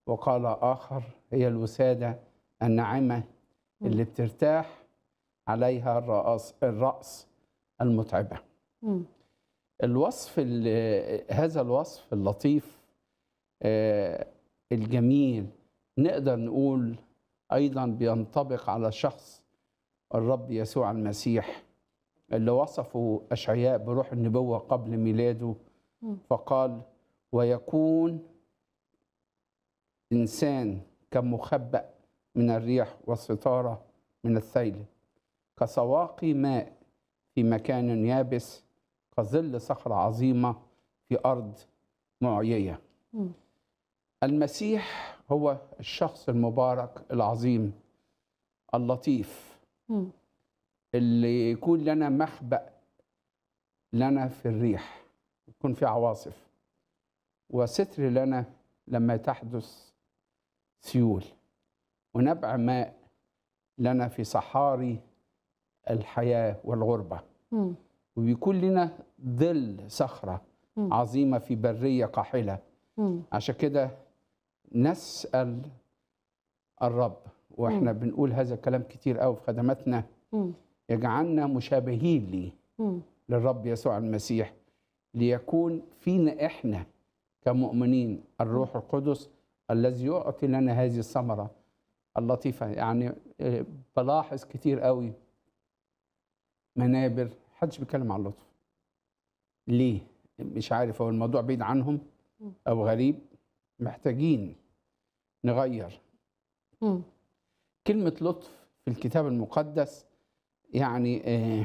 وقال آخر هي الوسادة الناعمة اللي بترتاح عليها الرأس, الرأس المتعبة مم. الوصف ال- هذا الوصف اللطيف آه، الجميل نقدر نقول أيضا بينطبق على شخص الرب يسوع المسيح اللي وصفه أشعياء بروح النبوة قبل ميلاده مم. فقال ويكون إنسان كمخبأ من الريح والستارة من الثيل كسواقي ماء في مكان يابس كظل صخرة عظيمة في أرض معيية مم. المسيح هو الشخص المبارك العظيم اللطيف مم. اللي يكون لنا مخبأ لنا في الريح يكون في عواصف وستر لنا لما تحدث سيول ونبع ماء لنا في صحاري الحياة والغربة مم. وبيكون لنا ظل صخرة مم. عظيمة في برية قاحلة مم. عشان كده نسأل الرب واحنا بنقول هذا الكلام كتير قوي في خدماتنا مم. يجعلنا مشابهين ليه مم. للرب يسوع المسيح ليكون فينا احنا كمؤمنين الروح القدس الذي يعطي لنا هذه الثمره اللطيفه يعني آه، بلاحظ كتير قوي منابر محدش بيتكلم عن اللطف ليه مش عارف هو الموضوع بعيد عنهم او غريب محتاجين نغير مم. كلمة لطف في الكتاب المقدس يعني آه،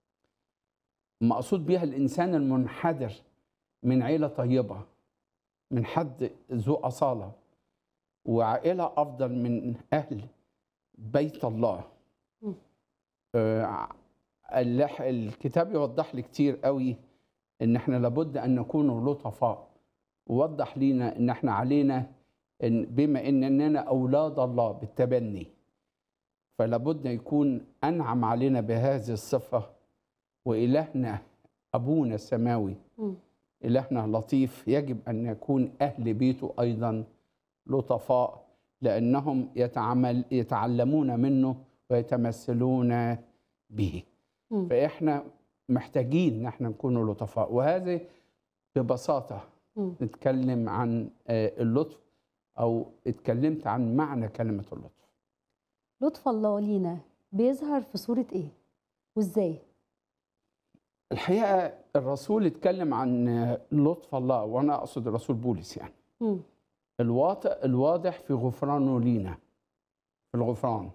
مقصود بها الإنسان المنحدر من عيلة طيبة من حد ذو أصالة وعائلة أفضل من أهل بيت الله مم. آه، اللح- الكتاب يوضح لي كتير قوي ان احنا لابد ان نكون لطفاء ووضح لينا ان احنا علينا إن بما اننا اولاد الله بالتبني فلابد يكون انعم علينا بهذه الصفه والهنا ابونا السماوي مم. إلهنا لطيف يجب أن يكون أهل بيته أيضا لطفاء لأنهم يتعامل يتعلمون منه ويتمثلون به مم. فإحنا محتاجين إن احنا نكون لطفاء وهذه ببساطة مم. نتكلم عن آه، اللطف أو اتكلمت عن معنى كلمة اللطف لطف الله لينا بيظهر في صورة ايه وازاي الحقيقة الرسول اتكلم عن آه، لطف الله وأنا أقصد الرسول بولس يعني مم. الواضح الواضح في غفرانه لينا في الغفران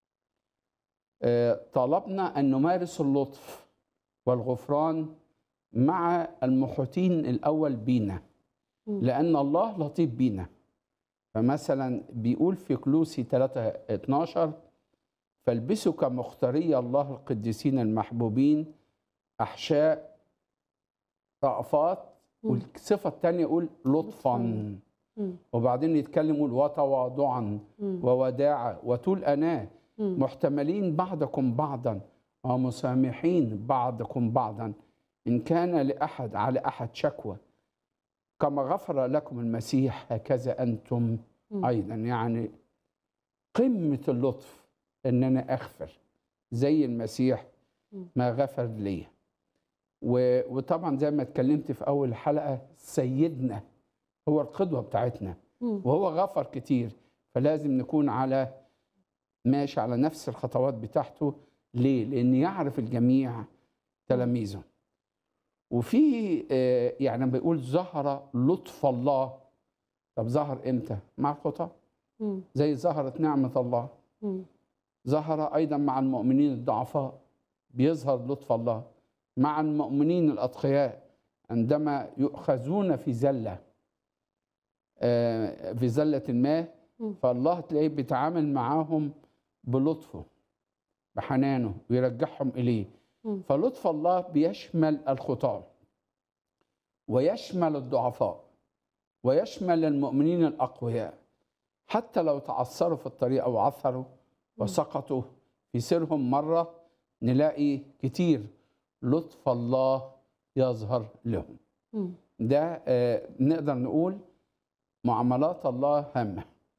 آه، طلبنا أن نمارس اللطف والغفران مع المحيطين الأول بينا مم. لأن الله لطيف بينا فمثلا بيقول في كلوسي 3 12 فالبسوا كمختاري الله القديسين المحبوبين أحشاء رأفات مم. والصفة الثانية يقول لطفا لطفاً. مم. وبعدين يتكلم يقول وتواضعا مم. ووداعة وطول أناة مم. محتملين بعضكم بعضا ومسامحين بعضكم بعضا إن كان لأحد على أحد شكوى كما غفر لكم المسيح هكذا أنتم مم. أيضا يعني قمة اللطف إن أنا أغفر زي المسيح مم. ما غفر لي و- وطبعا زي ما اتكلمت في أول حلقة سيدنا هو القدوة بتاعتنا مم. وهو غفر كتير فلازم نكون على ماشي على نفس الخطوات بتاعته ليه؟ لأن يعرف الجميع تلاميذه وفي آه، يعني بيقول ظهر لطف الله طب ظهر امتى؟ مع الخطاة مم. زي ظهرت نعمة الله مم. ظهر أيضا مع المؤمنين الضعفاء بيظهر لطف الله مع المؤمنين الأتقياء عندما يؤخذون في زلة آه، في زلة ما مم. فالله تلاقيه بيتعامل معاهم بلطفه بحنانه ويرجعهم إليه مم. فلطف الله بيشمل الخطاة ويشمل الضعفاء ويشمل المؤمنين الأقوياء حتى لو تعثروا في الطريق أو عثروا وسقطوا في سيرهم مرة نلاقي كتير لطف الله يظهر لهم مم. ده آه، نقدر نقول معاملات الله هامه